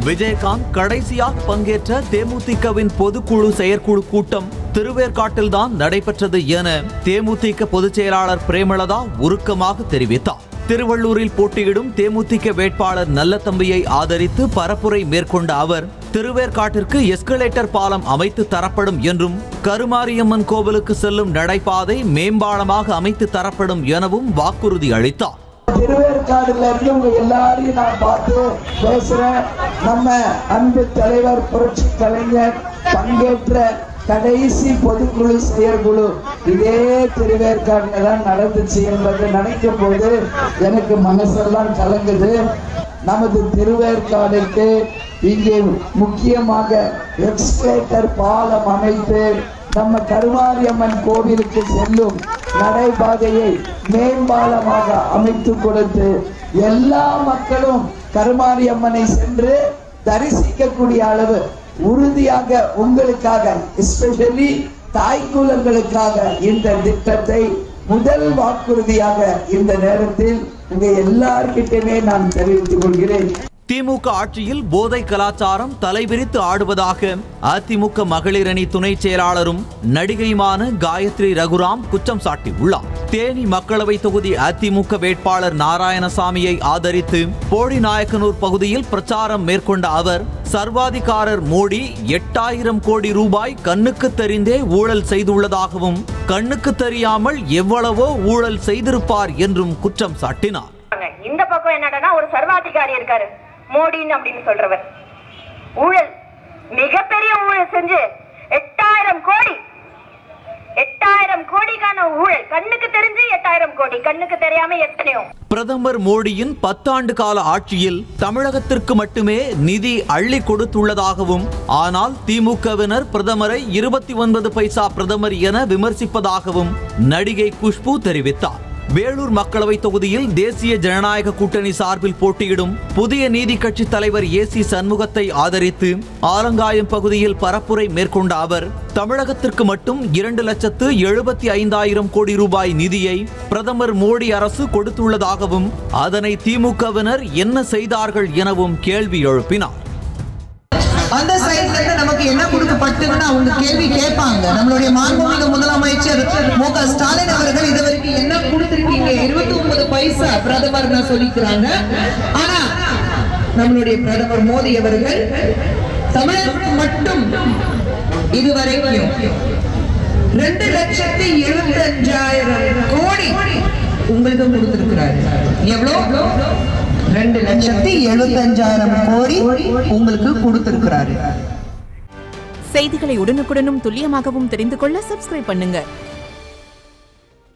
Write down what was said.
விஜயகாந்த் கடைசியாக பங்கேற்ற தேமுதிகவின் பொதுக்குழு செயற்குழு கூட்டம் திருவேற்காட்டில்தான் நடைபெற்றது என தேமுதிக பொதுச் செயலாளர் பிரேமலதா உருக்கமாக தெரிவித்தார் திருவள்ளூரில் போட்டியிடும் தேமுதிக வேட்பாளர் நல்லதம்பியை ஆதரித்து பரப்புரை மேற்கொண்ட அவர் திருவேற்காட்டிற்கு எஸ்கலேட்டர் பாலம் அமைத்து தரப்படும் என்றும் கருமாரியம்மன் கோவிலுக்கு செல்லும் நடைபாதை மேம்பாலமாக அமைத்து தரப்படும் எனவும் வாக்குறுதி அளித்தார் திருவேற்காடுல இருந்து உங்க எல்லாரையும் நான் பார்த்து பேசுறேன் நம்ம அன்பு தலைவர் புரட்சி கலைஞர் பங்கேற்ற கடைசி பொதுக்குழு செயற்குழு இதே திருவேற்காடுல தான் நடந்துச்சு என்பதை நினைக்கும் போது எனக்கு மனசெல்லாம் கலங்குது நமது திருவேற்காடுக்கு இங்கே முக்கியமாக எக்ஸ்கலேட்டர் பாலம் அமைத்து நம்ம கருமாரியம்மன் கோவிலுக்கு செல்லும் நடைபாதையை மேம்பாலமாக அமைத்து கொடுத்து எல்லா மக்களும் கருமாரியம்மனை சென்று தரிசிக்கக்கூடிய அளவு உறுதியாக உங்களுக்காக எஸ்பெஷலி தாய்க்குலங்களுக்காக இந்த திட்டத்தை முதல் வாக்குறுதியாக இந்த நேரத்தில் உங்க எல்லார்கிட்டயுமே நான் தெரிவித்துக் கொள்கிறேன் திமுக ஆட்சியில் போதை கலாச்சாரம் தலைவிரித்து ஆடுவதாக அதிமுக மகளிர் அணி துணை செயலாளரும் நடிகையுமான காயத்ரி ரகுராம் குற்றம் சாட்டியுள்ளார் தேனி மக்களவை தொகுதி அதிமுக வேட்பாளர் நாராயணசாமியை ஆதரித்து போடிநாயக்கனூர் பகுதியில் பிரச்சாரம் மேற்கொண்ட அவர் சர்வாதிகாரர் மோடி எட்டாயிரம் கோடி ரூபாய் கண்ணுக்கு தெரிந்தே ஊழல் செய்துள்ளதாகவும் கண்ணுக்கு தெரியாமல் எவ்வளவோ ஊழல் செய்திருப்பார் என்றும் குற்றம் சாட்டினார் இந்த பக்கம் என்னடனா ஒரு சர்வாதிகாரி இருக்காரு மோடின்னு அப்படின்னு சொல்றவர் ஊழல் மிகப்பெரிய ஊழல் செஞ்சு எட்டாயிரம் கோடி எட்டாயிரம் கோடிக்கான ஊழல் கண்ணுக்கு தெரிஞ்சு எட்டாயிரம் கோடி கண்ணுக்கு தெரியாம எத்தனையோ பிரதமர் மோடியின் பத்தாண்டு கால ஆட்சியில் தமிழகத்திற்கு மட்டுமே நிதி அள்ளி கொடுத்துள்ளதாகவும் ஆனால் திமுகவினர் பிரதமரை இருபத்தி ஒன்பது பைசா பிரதமர் என விமர்சிப்பதாகவும் நடிகை குஷ்பு தெரிவித்தார் வேலூர் மக்களவை தொகுதியில் தேசிய ஜனநாயக கூட்டணி சார்பில் போட்டியிடும் புதிய நீதி கட்சி தலைவர் ஏ சி சண்முகத்தை ஆதரித்து ஆலங்காயம் பகுதியில் பரப்புரை மேற்கொண்ட அவர் தமிழகத்திற்கு மட்டும் இரண்டு லட்சத்து எழுபத்தி ஐந்தாயிரம் கோடி ரூபாய் நிதியை பிரதமர் மோடி அரசு கொடுத்துள்ளதாகவும் அதனை திமுகவினர் என்ன செய்தார்கள் எனவும் கேள்வி எழுப்பினார் அந்த சைடுல இருந்து நமக்கு என்ன கொடுக்கப்பட்டதுன்னு அவங்க கேள்வி கேட்பாங்க நம்மளுடைய மாண்புமிகு முதலமைச்சர் மு க ஸ்டாலின் அவர்கள் இதுவரைக்கும் என்ன கொடுத்திருக்கீங்க இருபத்தி ஒன்பது பைசா பிரதமர் சொல்லிக்கிறாங்க ஆனா நம்மளுடைய பிரதமர் மோடி அவர்கள் தமிழகத்துக்கு மட்டும் இதுவரைக்கும் ரெண்டு லட்சத்தி எழுபத்தி அஞ்சாயிரம் கோடி உங்களுக்கு கொடுத்திருக்கிறாரு எவ்வளவு ரெண்டு லட்சத்தி எழுபத்தஞ்சாயிரம் கோடி உங்களுக்கு கொடுத்திருக்கிறாரு செய்திகளை உடனுக்குடனும் துல்லியமாகவும் தெரிந்து கொள்ள சப்ஸ்கிரைப் பண்ணுங்க